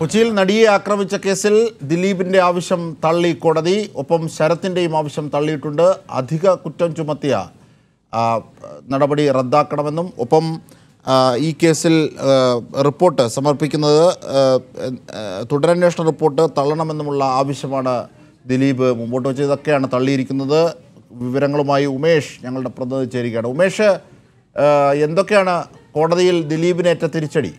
കൊച്ചിയിൽ നടിയെ ആക്രമിച്ച കേസിൽ ദിലീപിന്റെ ആവശ്യം തള്ളി കോടതി ഒപ്പം ശരത്തിന്റെയും ആവശ്യം തള്ളിയിട്ടുണ്ട് അധിക കുറ്റം ചുമത്തിയ ആ, നടപടി റദ്ദാക്കണമെന്നും ഒപ്പം ആ, ഈ കേസിൽ ആ, റിപ്പോർട്ട് സമർപ്പിക്കുന്നത് ആ, ആ, തുടരന്വേഷണ റിപ്പോർട്ട് തള്ളണമെന്നുമുള്ള ആവശ്യമാണ് ദിലീപ് മുമ്പോട്ട് വെച്ചത് ഇതൊക്കെയാണ് തള്ളിയിരിക്കുന്നത് വിവരങ്ങളുമായി ഉമേഷ് ഞങ്ങളുടെ പ്രതിനിധി ചേരുകയാണ് ഉമേഷ് ആ, എന്തൊക്കെയാണ് കോടതിയിൽ ദിലീപിനേറ്റ തിരിച്ചടി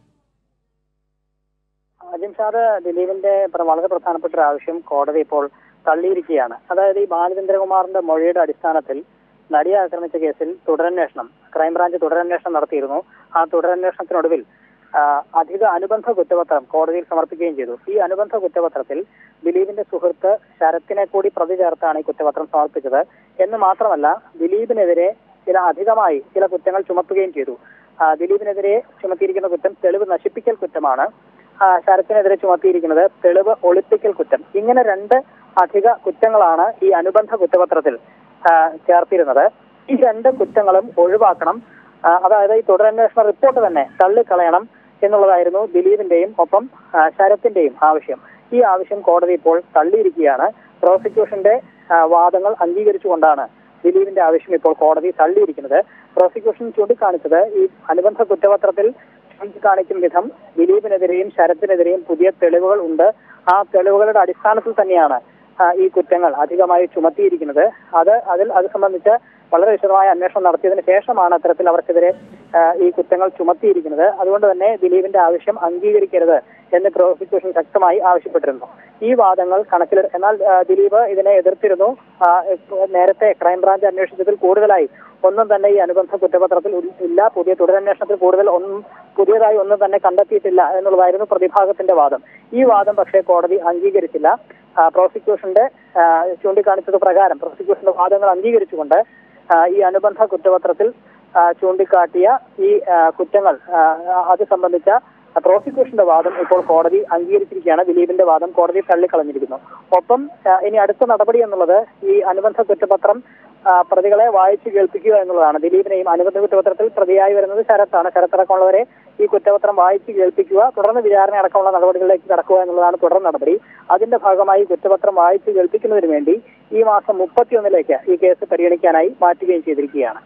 അജിം സാറ് ദിലീപിന്റെ പ്ര- വളരെ പ്രധാനപ്പെട്ട ഒരു ആവശ്യം കോടതി ഇപ്പോൾ തള്ളിയിരിക്കുകയാണ് അതായത് ഈ ബാലചന്ദ്രകുമാറിന്റെ മൊഴിയുടെ അടിസ്ഥാനത്തിൽ നടിയെ ആക്രമിച്ച കേസിൽ തുടരന്വേഷണം ക്രൈംബ്രാഞ്ച് തുടരന്വേഷണം നടത്തിയിരുന്നു ആ തുടരന്വേഷണത്തിനൊടുവിൽ ആ, അധിക അനുബന്ധ കുറ്റപത്രം കോടതിയിൽ സമർപ്പിക്കുകയും ചെയ്തു ഈ അനുബന്ധ കുറ്റപത്രത്തിൽ ദിലീപിന്റെ സുഹൃത്ത് ശരത്തിനെ കൂടി പ്രതി ചേർത്താണ് ഈ കുറ്റപത്രം സമർപ്പിച്ചത് എന്ന് മാത്രമല്ല ദിലീപിനെതിരെ ചില അധികമായി ചില കുറ്റങ്ങൾ ചുമത്തുകയും ചെയ്തു ആ, ദിലീപിനെതിരെ ചുമത്തിയിരിക്കുന്ന കുറ്റം തെളിവ് നശിപ്പിക്കൽ കുറ്റമാണ് ആ, ശരത്തിനെതിരെ ചുമത്തിയിരിക്കുന്നത് തെളിവ് ഒളിപ്പിക്കൽ കുറ്റം ഇങ്ങനെ രണ്ട് അധിക കുറ്റങ്ങളാണ് ഈ അനുബന്ധ കുറ്റപത്രത്തിൽ ആ, ചേർത്തിരുന്നത് ഈ രണ്ട് കുറ്റങ്ങളും ഒഴിവാക്കണം ആ, അതായത് ഈ തുടരന്വേഷണ റിപ്പോർട്ട് തന്നെ തള്ളിക്കളയണം എന്നുള്ളതായിരുന്നു ദിലീപിന്റെയും ഒപ്പം ആ, ശരത്തിന്റെയും ആവശ്യം ഈ ആവശ്യം കോടതി ഇപ്പോൾ തള്ളിയിരിക്കുകയാണ് പ്രോസിക്യൂഷന്റെ ആ, വാദങ്ങൾ അംഗീകരിച്ചുകൊണ്ടാണ് ദിലീപിന്റെ ആവശ്യം ഇപ്പോൾ കോടതി തള്ളിയിരിക്കുന്നത് പ്രോസിക്യൂഷൻ ചൂണ്ടിക്കാണിച്ചത് ഈ അനുബന്ധ കുറ്റപത്രത്തിൽ ചൂണ്ടിക്കാണിക്കും വിധം ദിലീപിനെതിരെയും ശരത്തിനെതിരെയും പുതിയ തെളിവുകൾ ഉണ്ട് ആ തെളിവുകളുടെ അടിസ്ഥാനത്തിൽ തന്നെയാണ് ആ, ഈ കുറ്റങ്ങൾ അധികമായി ചുമത്തിയിരിക്കുന്നത് അത് അതിൽ അത് സംബന്ധിച്ച് വളരെ വിശദമായ അന്വേഷണം നടത്തിയതിനു ശേഷമാണ് അത്തരത്തിൽ അവർക്കെതിരെ ആ, ഈ കുറ്റങ്ങൾ ചുമത്തിയിരിക്കുന്നത് അതുകൊണ്ട് തന്നെ ദിലീപിന്റെ ആവശ്യം അംഗീകരിക്കരുത് എന്ന് പ്രോസിക്യൂഷൻ ശക്തമായി ആവശ്യപ്പെട്ടിരുന്നു ഈ വാദങ്ങൾ കണക്കിൽ എന്നാൽ ആ, ദിലീപ് ഇതിനെ എതിർത്തിരുന്നു ആ, ഇപ്പോ നേരത്തെ ക്രൈംബ്രാഞ്ച് അന്വേഷിച്ചതിൽ കൂടുതലായി ഒന്നും തന്നെ ഈ അനുബന്ധ കുറ്റപത്രത്തിൽ ഉൽ- ഇല്ല പുതിയ തുടരന്വേഷണത്തിൽ കൂടുതൽ ഒന്നും പുതിയതായി ഒന്നും തന്നെ കണ്ടെത്തിയിട്ടില്ല എന്നുള്ളതായിരുന്നു പ്രതിഭാഗത്തിന്റെ വാദം ഈ വാദം പക്ഷേ കോടതി അംഗീകരിച്ചില്ല ആ, പ്രോസിക്യൂഷന്റെ ആ, ചൂണ്ടിക്കാണിച്ചത് പ്രകാരം പ്രോസിക്യൂഷന്റെ വാദങ്ങൾ അംഗീകരിച്ചുകൊണ്ട് ആ, ഈ അനുബന്ധ കുറ്റപത്രത്തിൽ ആ, ചൂണ്ടിക്കാട്ടിയ ഈ ആ, കുറ്റങ്ങൾ ആ, അത് സംബന്ധിച്ച പ്രോസിക്യൂഷന്റെ വാദം ഇപ്പോൾ കോടതി അംഗീകരിച്ചിരിക്കുകയാണ് ദിലീപിന്റെ വാദം കോടതി തള്ളിക്കളഞ്ഞിരിക്കുന്നു ഒപ്പം ആ, ഇനി അടുത്ത നടപടി എന്നുള്ളത് ഈ അനുബന്ധ കുറ്റപത്രം ആ, പ്രതികളെ വായിച്ചു കേൾപ്പിക്കുക എന്നുള്ളതാണ് ദിലീപിനെയും അനുബന്ധ കുറ്റപത്രത്തിൽ പ്രതിയായി വരുന്നത് ശരത്താണ് ശരത്തടക്കമുള്ളവരെ ഈ കുറ്റപത്രം വായിച്ചു കേൾപ്പിക്കുക തുടർന്ന് വിചാരണ അടക്കമുള്ള നടപടികളിലേക്ക് കടക്കുക എന്നുള്ളതാണ് തുടർ നടപടി അതിന്റെ ഭാഗമായി കുറ്റപത്രം വായിച്ചു കേൾപ്പിക്കുന്നതിന് വേണ്ടി ഈ മാസം മുപ്പത്തിയൊന്നിലേക്ക് ഈ കേസ് പരിഗണിക്കാനായി മാറ്റുകയും ചെയ്തിരിക്കുകയാണ്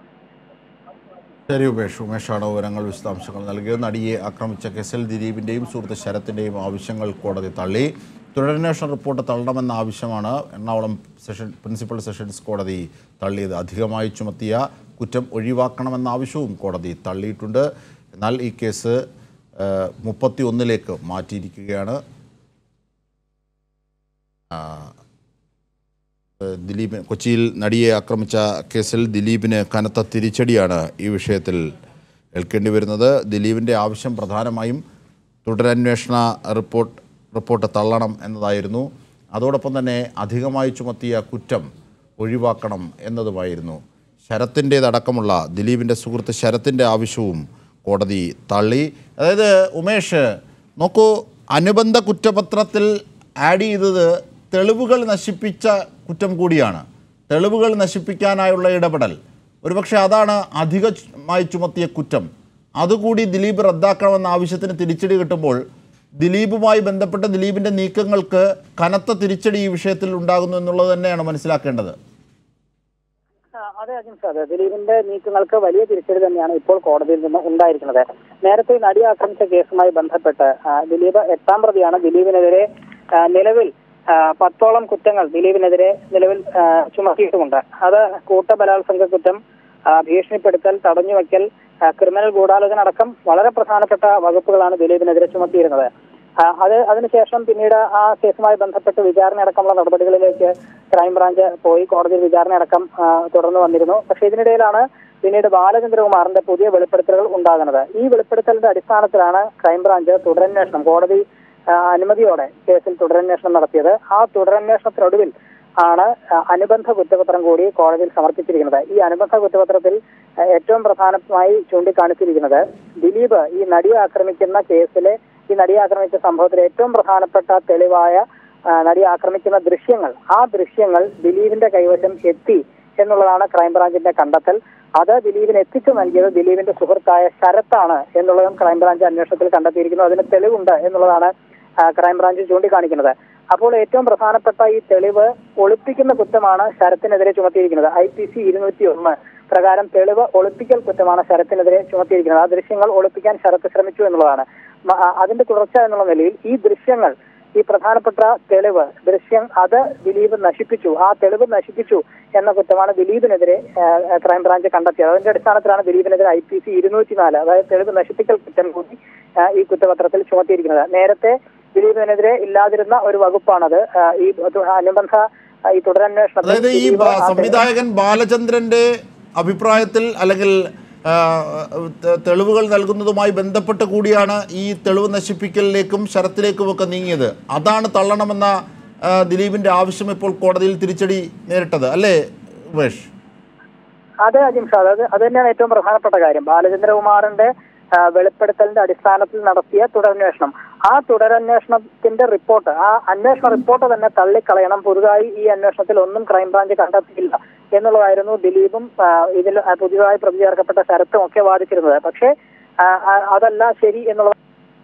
ശരി ഉമേഷ് ഉമേഷാണ് വിവരങ്ങൾ വിശദാംശങ്ങൾ നൽകിയത് നടിയെ ആക്രമിച്ച കേസിൽ ദിലീപിൻ്റെയും സുഹൃത്ത് ശരത്തിൻ്റെയും ആവശ്യങ്ങൾ കോടതി തള്ളി തുടരന്വേഷണ റിപ്പോർട്ട് തള്ളണമെന്ന ആവശ്യമാണ് എറണാകുളം സെഷൻ പ്രിൻസിപ്പൽ സെഷൻസ് കോടതി തള്ളിയത് അധികമായി ചുമത്തിയ കുറ്റം ഒഴിവാക്കണമെന്ന ആവശ്യവും കോടതി തള്ളിയിട്ടുണ്ട് എന്നാൽ ഈ കേസ് മുപ്പത്തി ഒന്നിലേക്ക് മാറ്റിയിരിക്കുകയാണ് ആ, ഏഹ് ദിലീപ് കൊച്ചിയിൽ നടിയെ ആക്രമിച്ച കേസിൽ ദിലീപിന് കനത്ത തിരിച്ചടിയാണ് ഈ വിഷയത്തിൽ ഏൽക്കേണ്ടി വരുന്നത് ദിലീപിൻ്റെ ആവശ്യം പ്രധാനമായും തുടരന്വേഷണ റിപ്പോർട്ട് റിപ്പോർട്ട് തള്ളണം എന്നതായിരുന്നു അതോടൊപ്പം തന്നെ അധികമായി ചുമത്തിയ കുറ്റം ഒഴിവാക്കണം എന്നതുമായിരുന്നു ശരത്തിൻ്റേതടക്കമുള്ള ദിലീപിൻ്റെ സുഹൃത്ത് ശരത്തിൻ്റെ ആവശ്യവും കോടതി തള്ളി അതായത് ഉമേഷ് നോക്കൂ അനുബന്ധ കുറ്റപത്രത്തിൽ ആഡ് ചെയ്തത് തെളിവുകൾ നശിപ്പിച്ച കുറ്റം കൂടിയാണ് തെളിവുകൾ നശിപ്പിക്കാനായുള്ള ഇടപെടൽ ഒരുപക്ഷെ അതാണ് അധികമായി ചുമത്തിയ കുറ്റം അതുകൂടി ദിലീപ് റദ്ദാക്കണമെന്ന ആവശ്യത്തിന് തിരിച്ചടി കിട്ടുമ്പോൾ ദിലീപുമായി ബന്ധപ്പെട്ട ദിലീപിൻ്റെ നീക്കങ്ങൾക്ക് കനത്ത തിരിച്ചടി ഈ വിഷയത്തിൽ ഉണ്ടാകുന്നു എന്നുള്ളത് തന്നെയാണ് മനസ്സിലാക്കേണ്ടത് ആ, അതെ അജിം സാർ ദിലീപിന്റെ നീക്കങ്ങൾക്ക് വലിയ തിരിച്ചടി തന്നെയാണ് ഇപ്പോൾ കോടതിയിൽ നിന്ന് ഉണ്ടായിരിക്കുന്നത് നേരത്തെ ഈ നടി ആക്രമിച്ച കേസുമായി ബന്ധപ്പെട്ട് ആ, ദിലീപ് എട്ടാം പ്രതിയാണ് ദിലീപിനെതിരെ ആ, നിലവിൽ ആ, പത്തോളം കുറ്റങ്ങൾ ദിലീപിനെതിരെ നിലവിൽ ആ, ചുമത്തിയിട്ടുമുണ്ട് അത് കൂട്ടബലാത്സംഗ കുറ്റം ആ, ഭീഷണിപ്പെടുത്തൽ തടഞ്ഞുവെക്കൽ ആ, ക്രിമിനൽ ഗൂഢാലോചന അടക്കം വളരെ പ്രധാനപ്പെട്ട വകുപ്പുകളാണ് ദിലീപിനെതിരെ ചുമത്തിയിരുന്നത് ആ, അത് അതിനുശേഷം പിന്നീട് ആ കേസുമായി ബന്ധപ്പെട്ട് വിചാരണ അടക്കമുള്ള നടപടികളിലേക്ക് ക്രൈംബ്രാഞ്ച് പോയി കോടതിയിൽ വിചാരണ അടക്കം ആ, തുടർന്ന് വന്നിരുന്നു പക്ഷേ ഇതിനിടയിലാണ് പിന്നീട് ബാലചന്ദ്രകുമാറിന്റെ പുതിയ വെളിപ്പെടുത്തലുകൾ ഉണ്ടാകുന്നത് ഈ വെളിപ്പെടുത്തലിന്റെ അടിസ്ഥാനത്തിലാണ് ക്രൈംബ്രാഞ്ച് തുടരന്വേഷണം കോടതി ആ, അനുമതിയോടെ കേസിൽ തുടരന്വേഷണം നടത്തിയത് ആ തുടരന്വേഷണത്തിനൊടുവിൽ ആണ് ആ, അനുബന്ധ കുറ്റപത്രം കൂടി കോടതിയിൽ സമർപ്പിച്ചിരിക്കുന്നത് ഈ അനുബന്ധ കുറ്റപത്രത്തിൽ ആ, ഏറ്റവും പ്രധാനമായി ചൂണ്ടിക്കാണിച്ചിരിക്കുന്നത് ദിലീപ് ഈ നടിയെ ആക്രമിക്കുന്ന കേസിലെ ഈ നടിയെ ആക്രമിച്ച സംഭവത്തിൽ ഏറ്റവും പ്രധാനപ്പെട്ട തെളിവായ ആ, നടിയെ ആക്രമിക്കുന്ന ദൃശ്യങ്ങൾ ആ ദൃശ്യങ്ങൾ ദിലീപിന്റെ കൈവശം എത്തി എന്നുള്ളതാണ് ക്രൈംബ്രാഞ്ചിന്റെ കണ്ടെത്തൽ അത് ദിലീപിന് എത്തിച്ചു നൽകിയത് ദിലീപിന്റെ സുഹൃത്തായ ശരത്താണ് എന്നുള്ളതും ക്രൈംബ്രാഞ്ച് അന്വേഷണത്തിൽ കണ്ടെത്തിയിരിക്കുന്നു അതിന് തെളിവുണ്ട് എന്നുള്ളതാണ് ആ, ക്രൈംബ്രാഞ്ച് ചൂണ്ടിക്കാണിക്കുന്നത് അപ്പോൾ ഏറ്റവും പ്രധാനപ്പെട്ട ഈ തെളിവ് ഒളിപ്പിക്കുന്ന കുറ്റമാണ് ശരത്തിനെതിരെ ചുമത്തിയിരിക്കുന്നത് ഐ പി സി ഇരുന്നൂറ്റി ഒന്ന് പ്രകാരം തെളിവ് ഒളിപ്പിക്കൽ കുറ്റമാണ് ശരത്തിനെതിരെ ചുമത്തിയിരിക്കുന്നത് ആ ദൃശ്യങ്ങൾ ഒളിപ്പിക്കാൻ ശരത്ത് ശ്രമിച്ചു എന്നുള്ളതാണ് മ- ആ, അതിന്റെ തുടർച്ച എന്നുള്ള നിലയിൽ ഈ ദൃശ്യങ്ങൾ ഈ പ്രധാനപ്പെട്ട തെളിവ് ദൃശ്യം അത് ദിലീപ് നശിപ്പിച്ചു ആ തെളിവ് നശിപ്പിച്ചു എന്ന കുറ്റമാണ് ദിലീപിനെതിരെ ആ, ആ, ക്രൈംബ്രാഞ്ച് കണ്ടെത്തിയത് അതിന്റെ അടിസ്ഥാനത്തിലാണ് ദിലീപിനെതിരെ ഐ പി സി ഇരുന്നൂറ്റി നാല് അതായത് തെളിവ് നശിപ്പിക്കൽ കുറ്റം കൂടി ആ, ഈ കുറ്റപത്രത്തിൽ ചുമത്തിയിരിക്കുന്നത് നേരത്തെ ദിലീപിനെതിരെ ഇല്ലാതിരുന്ന ഒരു വകുപ്പാണത് ആ, ഈ തു- അനുബന്ധ ആ, ഈ തുടരന്വേഷണത്തിൽ അതായത് ഈ ദിലീപ് ബ- ആ സംവിധായകൻ ബാലചന്ദ്രന്റെ അഭിപ്രായത്തിൽ അല്ലെങ്കിൽ ആ, തെ- തെളിവുകൾ നൽകുന്നതുമായി ബന്ധപ്പെട്ട് കൂടിയാണ് ഈ തെളിവ് നശിപ്പിക്കലിലേക്കും ശരത്തിലേക്കും ഒക്കെ നീങ്ങിയത് അതാണ് തള്ളണമെന്ന ആ, ദിലീപിന്റെ ആവശ്യം ഇപ്പോൾ കോടതിയിൽ തിരിച്ചടി നേരിട്ടത് അല്ലേ ഉമേഷ് അതെ അജിം ഷാദ് അത് അത് തന്നെയാണ് ഏറ്റവും പ്രധാനപ്പെട്ട കാര്യം ബാലചന്ദ്രകുമാറിന്റെ ആ, വെളിപ്പെടുത്തലിന്റെ അടിസ്ഥാനത്തിൽ നടത്തിയ തുടരന്വേഷണം ആ തുടരന്വേഷണത്തിന്റെ റിപ്പോർട്ട് ആ അന്വേഷണ റിപ്പോർട്ട് തന്നെ തള്ളിക്കളയണം പുതുതായി ഈ അന്വേഷണത്തിൽ ഒന്നും ക്രൈംബ്രാഞ്ച് കണ്ടെത്തിയില്ല എന്നുള്ളതായിരുന്നു ദിലീപും ആ, ഇതിൽ ആ, പുതിയതായി പ്രതി ചേർക്കപ്പെട്ട ശരത്തും ഒക്കെ വാദിച്ചിരുന്നത് പക്ഷേ ആ, ആ, അതല്ല ശരി എന്നുള്ളത്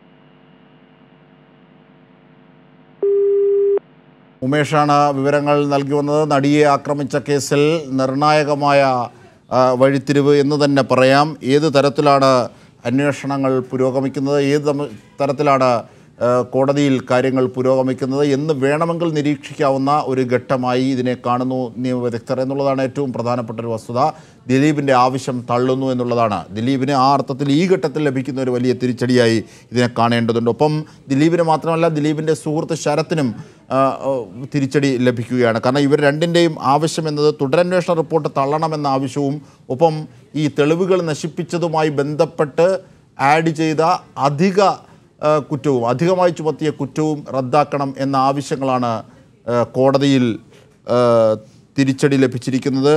ഉമേഷാണ് വിവരങ്ങൾ നൽകി വന്നത് നടിയെ ആക്രമിച്ച കേസിൽ നിർണായകമായ ആ, വഴിത്തിരിവ് എന്ന് തന്നെ പറയാം ഏത് തരത്തിലാണ് അന്വേഷണങ്ങൾ പുരോഗമിക്കുന്നത് ഏത് തമ- തരത്തിലാണ് ആ, കോടതിയിൽ കാര്യങ്ങൾ പുരോഗമിക്കുന്നത് എന്ന് വേണമെങ്കിൽ നിരീക്ഷിക്കാവുന്ന ഒരു ഘട്ടമായി ഇതിനെ കാണുന്നു നിയമവിദഗ്ധർ എന്നുള്ളതാണ് ഏറ്റവും പ്രധാനപ്പെട്ട ഒരു വസ്തുത ദിലീപിൻ്റെ ആവശ്യം തള്ളുന്നു എന്നുള്ളതാണ് ദിലീപിന് ആ അർത്ഥത്തിൽ ഈ ഘട്ടത്തിൽ ലഭിക്കുന്ന ഒരു വലിയ തിരിച്ചടിയായി ഇതിനെ കാണേണ്ടതുണ്ട് ഒപ്പം ദിലീപിന് മാത്രമല്ല ദിലീപിൻ്റെ സുഹൃത്ത് ശരത്തിനും ആ, ആ, തിരിച്ചടി ലഭിക്കുകയാണ് കാരണം ഇവർ രണ്ടിൻ്റെയും ആവശ്യം എന്നത് തുടരന്വേഷണ റിപ്പോർട്ട് തള്ളണമെന്ന ആവശ്യവും ഒപ്പം ഈ തെളിവുകൾ നശിപ്പിച്ചതുമായി ബന്ധപ്പെട്ട് ആഡ് ചെയ്ത അധിക ആ, കുറ്റവും അധികമായി ചുമത്തിയ കുറ്റവും റദ്ദാക്കണം എന്ന ആവശ്യങ്ങളാണ് ആ, കോടതിയിൽ ആ, തിരിച്ചടി ലഭിച്ചിരിക്കുന്നത്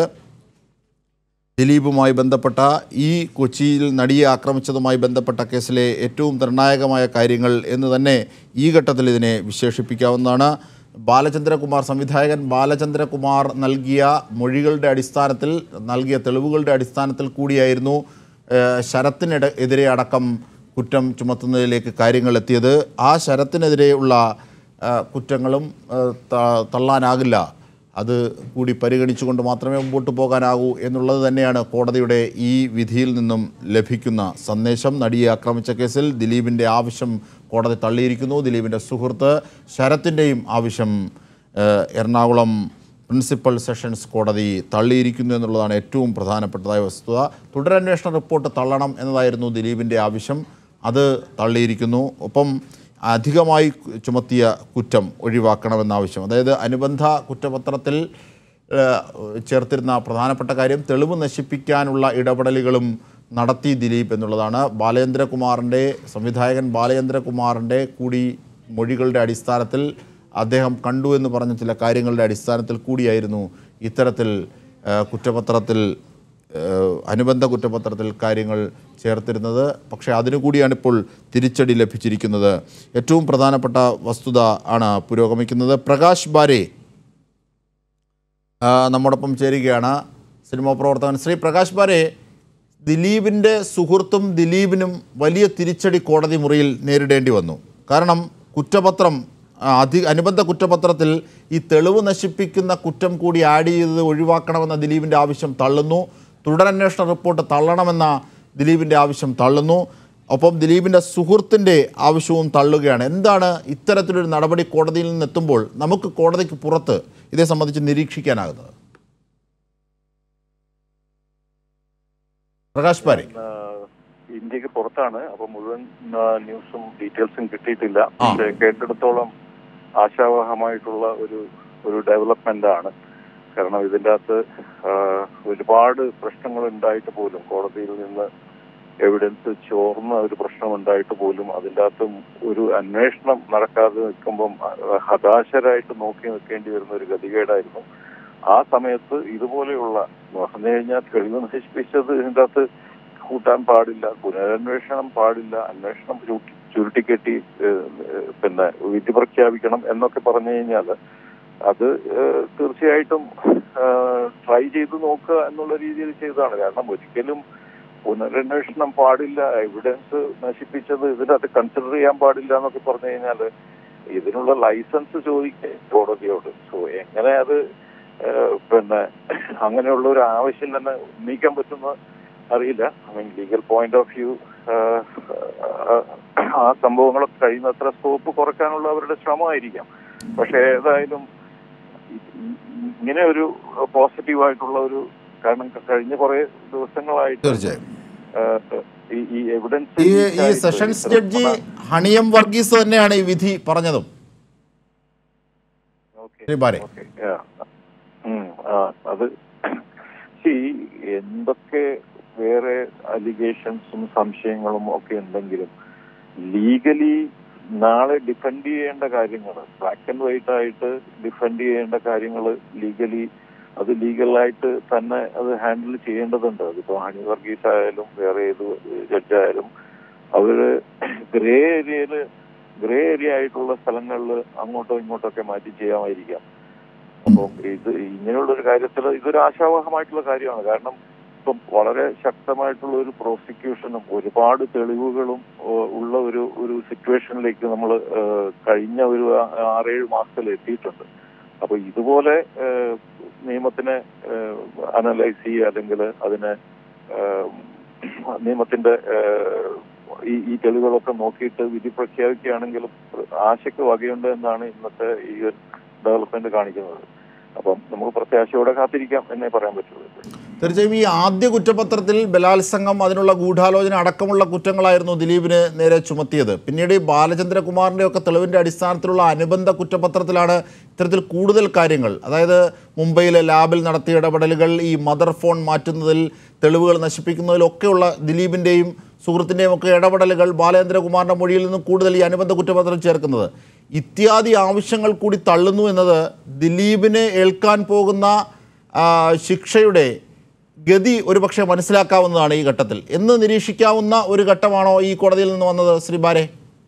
ദിലീപുമായി ബന്ധപ്പെട്ട ഈ കൊച്ചിയിൽ നടിയെ ആക്രമിച്ചതുമായി ബന്ധപ്പെട്ട കേസിലെ ഏറ്റവും നിർണായകമായ കാര്യങ്ങൾ എന്ന് തന്നെ ഈ ഘട്ടത്തിൽ ഇതിനെ വിശേഷിപ്പിക്കാവുന്നതാണ് ബാലചന്ദ്രകുമാർ സംവിധായകൻ ബാലചന്ദ്രകുമാർ നൽകിയ മൊഴികളുടെ അടിസ്ഥാനത്തിൽ നൽകിയ തെളിവുകളുടെ അടിസ്ഥാനത്തിൽ കൂടിയായിരുന്നു ഏഹ്, ശരത്തിനെട എതിരെ അടക്കം കുറ്റം ചുമത്തുന്നതിലേക്ക് കാര്യങ്ങൾ എത്തിയത് ആ ശരത്തിനെതിരെയുള്ള ആ, കുറ്റങ്ങളും ആ, ത- തള്ളാനാകില്ല അത് കൂടി പരിഗണിച്ചുകൊണ്ട് മാത്രമേ മുമ്പോട്ട് പോകാനാകൂ എന്നുള്ളത് തന്നെയാണ് കോടതിയുടെ ഈ വിധിയിൽ നിന്നും ലഭിക്കുന്ന സന്ദേശം നടിയെ ആക്രമിച്ച കേസിൽ ദിലീപിൻ്റെ ആവശ്യം കോടതി തള്ളിയിരിക്കുന്നു ദിലീപിൻ്റെ സുഹൃത്ത് ശരത്തിൻ്റെയും ആവശ്യം ഏഹ്, എറണാകുളം പ്രിൻസിപ്പൽ സെഷൻസ് കോടതി തള്ളിയിരിക്കുന്നു എന്നുള്ളതാണ് ഏറ്റവും പ്രധാനപ്പെട്ടതായ വസ്തുത തുടരന്വേഷണ റിപ്പോർട്ട് തള്ളണം എന്നതായിരുന്നു ദിലീപിൻ്റെ ആവശ്യം അത് തള്ളിയിരിക്കുന്നു ഒപ്പം അധികമായി ചുമത്തിയ കുറ്റം ഒഴിവാക്കണമെന്ന ആവശ്യം അതായത് അനുബന്ധ കുറ്റപത്രത്തിൽ ഏഹ്, ചേർത്തിരുന്ന പ്രധാനപ്പെട്ട കാര്യം തെളിവ് നശിപ്പിക്കാനുള്ള ഇടപെടലുകളും നടത്തി ദിലീപ് എന്നുള്ളതാണ് ബാലേന്ദ്രകുമാറിൻ്റെ സംവിധായകൻ ബാലേന്ദ്രകുമാറിൻ്റെ കൂടി മൊഴികളുടെ അടിസ്ഥാനത്തിൽ അദ്ദേഹം കണ്ടു എന്ന് പറഞ്ഞ ചില കാര്യങ്ങളുടെ അടിസ്ഥാനത്തിൽ കൂടിയായിരുന്നു ഇത്തരത്തിൽ ഏഹ്, കുറ്റപത്രത്തിൽ ഏഹ്, അനുബന്ധ കുറ്റപത്രത്തിൽ കാര്യങ്ങൾ ചേർത്തിരുന്നത് പക്ഷേ അതിനു കൂടിയാണ് ഇപ്പോൾ തിരിച്ചടി ലഭിച്ചിരിക്കുന്നത് ഏറ്റവും പ്രധാനപ്പെട്ട വസ്തുത ആണ് പുരോഗമിക്കുന്നത് പ്രകാശ് ബാരെ ആ, നമ്മോടൊപ്പം ചേരുകയാണ് സിനിമാ പ്രവർത്തകൻ ശ്രീ പ്രകാശ് ബാരെ ദിലീപിൻ്റെ സുഹൃത്തും ദിലീപിനും വലിയ തിരിച്ചടി കോടതി മുറിയിൽ നേരിടേണ്ടി വന്നു കാരണം കുറ്റപത്രം ആ, അധി അനുബന്ധ കുറ്റപത്രത്തിൽ ഈ തെളിവ് നശിപ്പിക്കുന്ന കുറ്റം കൂടി ആഡ് ചെയ്തത് ഒഴിവാക്കണമെന്ന ദിലീപിൻ്റെ ആവശ്യം തള്ളുന്നു തുടരന്വേഷണ റിപ്പോർട്ട് തള്ളണമെന്ന ദിലീപിൻ്റെ ആവശ്യം തള്ളുന്നു ഒപ്പം ദിലീപിൻ്റെ സുഹൃത്തിൻ്റെ ആവശ്യവും തള്ളുകയാണ് എന്താണ് ഇത്തരത്തിലൊരു നടപടി കോടതിയിൽ നിന്ന് എത്തുമ്പോൾ നമുക്ക് കോടതിക്ക് പുറത്ത് ഇതേ സംബന്ധിച്ച് നിരീക്ഷിക്കാനാകുന്നത് പ്രകാശ് പാരി ആ, ഇന്ത്യക്ക് പുറത്താണ് അപ്പൊ മുഴുവൻ ആ, ന്യൂസും ഡീറ്റെയിൽസും കിട്ടിയിട്ടില്ല ആ. പക്ഷേ കേട്ടിടത്തോളം ആശാവഹമായിട്ടുള്ള ഒരു ഒരു ഡെവലപ്മെന്റ് ആണ് കാരണം ഇതിൻ്റെ അകത്ത് ആ, ഒരുപാട് പ്രശ്നങ്ങൾ ഉണ്ടായിട്ട് പോലും കോടതിയിൽ നിന്ന് എവിഡൻസ് ചോർന്ന ഒരു പ്രശ്നം ഉണ്ടായിട്ട് പോലും അതിൻ്റെ അകത്ത് ഒരു അന്വേഷണം നടക്കാതെ നിൽക്കുമ്പം ആ, ഹതാശരായിട്ട് നോക്കി നിൽക്കേണ്ടി വരുന്ന ഒരു ഗതികേടായിരുന്നു ആ സമയത്ത് ഇതുപോലെയുള്ള പറഞ്ഞു കഴിഞ്ഞാൽ തെളിവ് നശിപ്പിച്ചത് ഇതിൻ്റെ അകത്ത് കൂട്ടാൻ പാടില്ല പുനരന്വേഷണം പാടില്ല അന്വേഷണം ചുരുട്ടി ചുരുട്ടിക്കെട്ടി ഏഹ്, ഏഹ്, പിന്നെ വിധി പ്രഖ്യാപിക്കണം എന്നൊക്കെ പറഞ്ഞു കഴിഞ്ഞാൽ അത് ഏഹ്, തീർച്ചയായിട്ടും ട്രൈ ചെയ്ത് നോക്കുക എന്നുള്ള രീതിയിൽ ചെയ്തതാണ് കാരണം ഒരിക്കലും പുനരന്വേഷണം പാടില്ല എവിഡൻസ് നശിപ്പിച്ചത് ഇതിനകത്ത് കൺസിഡർ ചെയ്യാൻ പാടില്ല എന്നൊക്കെ പറഞ്ഞു കഴിഞ്ഞാൽ ഇതിനുള്ള ലൈസൻസ് ചോദിക്കുക കോടതിയോട് സോ എങ്ങനെ അത് ഏഹ്, പിന്നെ അങ്ങനെയുള്ള ഒരു ആവശ്യം തന്നെ ഉന്നയിക്കാൻ പറ്റുന്ന അറിയില്ല I mean legal point of view ആ സംഭവങ്ങളൊക്കെ കഴിയുന്നത്ര സ്കോപ്പ് കുറയ്ക്കാനുള്ള അവരുടെ ശ്രമമായിരിക്കാം പക്ഷെ ഏതായാലും ഇ- ഇ- ഇങ്ങനെ ഒരു പോസിറ്റീവായിട്ടുള്ള ഒരു കാരണം ക- കഴിഞ്ഞ കുറെ ദിവസങ്ങളായിട്ട് തീർച്ചയായും ഏഹ്, ഈ ഈ എവിഡൻസ് ഈ ഈ സെഷൻസ് ജഡ്ജി ഹണിയം വർഗീസ് തന്നെയാണ് ഈ വിധി പറഞ്ഞതും ശ്രീ ബാരെ ഓക്കെ അത് see, എന്തൊക്കെ വേറെ അലിഗേഷൻസും സംശയങ്ങളും ഒക്കെ ഉണ്ടെങ്കിലും ലീഗലി നാളെ ഡിഫെൻഡ് ചെയ്യേണ്ട കാര്യങ്ങൾ ബ്ലാക്ക് ആൻഡ് വൈറ്റ് ആയിട്ട് ഡിഫെൻഡ് ചെയ്യേണ്ട കാര്യങ്ങൾ ലീഗലി അത് ലീഗലായിട്ട് തന്നെ അത് ഹാൻഡിൽ ചെയ്യേണ്ടതുണ്ട് അതിപ്പോ ഹണി വർഗീസ് ആയാലും വേറെ ഏത് ജഡ്ജായാലും അവര് ഗ്രേ ഏരിയയില് ഗ്രേ ഏരിയ ആയിട്ടുള്ള സ്ഥലങ്ങളിൽ അങ്ങോട്ടോ ഇങ്ങോട്ടോ ഒക്കെ മാറ്റി ചെയ്യാമായിരിക്കാം അപ്പം ഇത് ഇങ്ങനെയുള്ള ഒരു കാര്യത്തിൽ ഇതൊരു ആശാവഹമായിട്ടുള്ള കാര്യമാണ് കാരണം ഇപ്പം വളരെ ശക്തമായിട്ടുള്ള ഒരു പ്രോസിക്യൂഷനും ഒരുപാട് തെളിവുകളും ഏഹ്, ഉള്ള ഒരു ഒരു സിറ്റുവേഷനിലേക്ക് നമ്മൾ കഴിഞ്ഞ ഒരു ആ- ആറേഴ് മാസത്തിൽ എത്തിയിട്ടുണ്ട് അപ്പൊ ഇതുപോലെ ഏഹ്, നിയമത്തിനെ അനലൈസ് ചെയ്യുക അല്ലെങ്കിൽ അതിനെ ഏഹ്, നിയമത്തിന്റെ ഏഹ്, ഈ ഈ തെളിവുകളൊക്കെ നോക്കിയിട്ട് വിധി പ്രഖ്യാപിക്കുകയാണെങ്കിലും ആശയ്ക്ക് വകയുണ്ട് എന്നാണ് ഇന്നത്തെ ഈ ഒരു ഡെവലപ്മെന്റ് കാണിക്കുന്നത് അപ്പം നമുക്ക് പ്രത്യാശയോടെ കാത്തിരിക്കാം എന്നേ പറയാൻ പറ്റുള്ളൂ തീർച്ചയായും ഈ ആദ്യ കുറ്റപത്രത്തിൽ ബലാത്സംഗം അതിനുള്ള ഗൂഢാലോചന അടക്കമുള്ള കുറ്റങ്ങളായിരുന്നു ദിലീപിന് നേരെ ചുമത്തിയത് പിന്നീട് ഈ ബാലചന്ദ്രകുമാറിൻ്റെ ഒക്കെ തെളിവിൻ്റെ അടിസ്ഥാനത്തിലുള്ള അനുബന്ധ കുറ്റപത്രത്തിലാണ് ഇത്തരത്തിൽ കൂടുതൽ കാര്യങ്ങൾ അതായത് മുംബൈയിലെ ലാബിൽ നടത്തിയ ഇടപെടലുകൾ ഈ മദർ ഫോൺ മാറ്റുന്നതിൽ തെളിവുകൾ നശിപ്പിക്കുന്നതിലൊക്കെയുള്ള ദിലീപിൻ്റെയും സുഹൃത്തിൻ്റെയും ഒക്കെ ഇടപെടലുകൾ ബാലേന്ദ്രകുമാറിൻ്റെ മൊഴിയിൽ നിന്നും കൂടുതൽ ഈ അനുബന്ധ കുറ്റപത്രം ചേർക്കുന്നത് ഇത്യാദി ആവശ്യങ്ങൾ കൂടി തള്ളുന്നു എന്നത് ദിലീപിന് ഏൽക്കാൻ പോകുന്ന ആ, ശിക്ഷയുടെ ഗതി ഒരുപക്ഷെ മനസ്സിലാക്കാവുന്നതാണ് ഈ ഘട്ടത്തിൽ എന്ന് നിരീക്ഷിക്കാവുന്ന ഒരു ഘട്ടമാണോ ഈ കോടതിയിൽ നിന്ന് വന്നത് ശ്രീ ബാരെ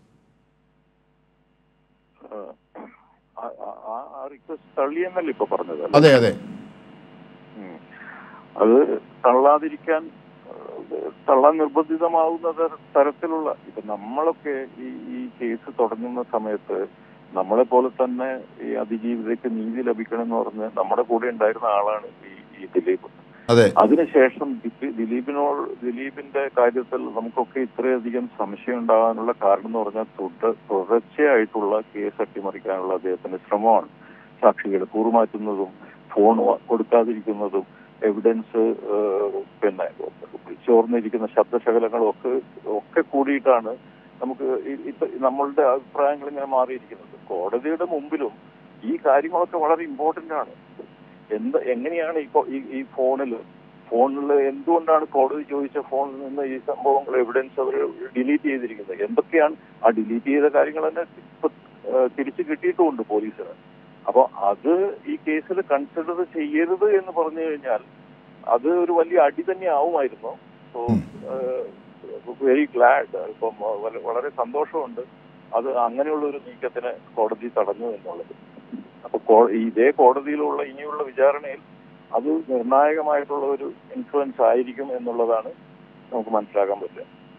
ആ- ആ- ആ- ആ റിക്വസ്റ്റ് തള്ളിയെന്നല്ലേ ഇപ്പൊ പറഞ്ഞത് അല്ലേ? അതെ അതെ ഉം. അത് തള്ളാതിരിക്കാൻ ഏഹ്, തള്ളാൻ നിർബന്ധിതമാവുന്ന തര- തരത്തിലുള്ള ഇപ്പൊ നമ്മളൊക്കെ ഈ ഈ കേസ് തുടങ്ങുന്ന സമയത്ത് നമ്മളെ പോലെ തന്നെ ഈ അതിജീവിതയ്ക്ക് നീതി ലഭിക്കണം എന്ന് പറഞ്ഞ് നമ്മുടെ കൂടെ ഉണ്ടായിരുന്ന ആളാണ് ഈ ഈ ദിലീപ് അതെ അതിനുശേഷം ദി- ദിലീപിനോട് ദിലീപിന്റെ കാര്യത്തിൽ നമുക്കൊക്കെ ഇത്രയധികം സംശയം ഉണ്ടാകാനുള്ള കാരണം എന്ന് പറഞ്ഞാൽ തുട തുടർച്ചയായിട്ടുള്ള കേസ് അട്ടിമറിക്കാനുള്ള അദ്ദേഹത്തിന്റെ ശ്രമമാണ് സാക്ഷികളെ കൂറുമാറ്റുന്നതും ഫോൺ വ- കൊടുക്കാതിരിക്കുന്നതും എവിഡൻസ് പിന്നെ ചോർന്നിരിക്കുന്ന ശബ്ദശകലങ്ങളും ഒക്കെ ഒക്കെ കൂടിയിട്ടാണ് നമുക്ക് ഈ- ഇപ്പ നമ്മളുടെ അഭിപ്രായങ്ങൾ ഇങ്ങനെ മാറിയിരിക്കുന്നത് കോടതിയുടെ മുമ്പിലും ഈ കാര്യങ്ങളൊക്കെ വളരെ ഇമ്പോർട്ടന്റ് ആണ് എന്ത് എങ്ങനെയാണ് ഇപ്പൊ ഈ ഈ ഫോണിൽ ഫോണിൽ എന്തുകൊണ്ടാണ് കോടതി ചോദിച്ച ഫോണിൽ നിന്ന് ഈ സംഭവങ്ങൾ എവിഡൻസ് അവർ ഡിലീറ്റ് ചെയ്തിരിക്കുന്നത് എന്തൊക്കെയാണ് ആ ഡിലീറ്റ് ചെയ്ത കാര്യങ്ങൾ തന്നെ ഇപ്പൊ ഏഹ്, തിരിച്ചു കിട്ടിയിട്ടുമുണ്ട് പോലീസിന് അപ്പൊ അത് ഈ കേസിൽ കൺസിഡർ ചെയ്യരുത് എന്ന് പറഞ്ഞു കഴിഞ്ഞാൽ അത് ഒരു വലിയ അടി തന്നെ ആവുമായിരുന്നു സോ വെരി ഗ്ലാഡ് ഇപ്പം വല- വളരെ സന്തോഷമുണ്ട് അത് അങ്ങനെയുള്ള ഒരു നീക്കത്തിന് കോടതി തടഞ്ഞു എന്നുള്ളത് അപ്പൊ കോ- ഇതേ കോടതിയിലുള്ള ഇനിയുള്ള വിചാരണയിൽ അത് നിർണായകമായിട്ടുള്ള ഒരു ഇൻഫ്ലുവൻസ് ആയിരിക്കും എന്നുള്ളതാണ് നമുക്ക് മനസ്സിലാക്കാൻ പറ്റുക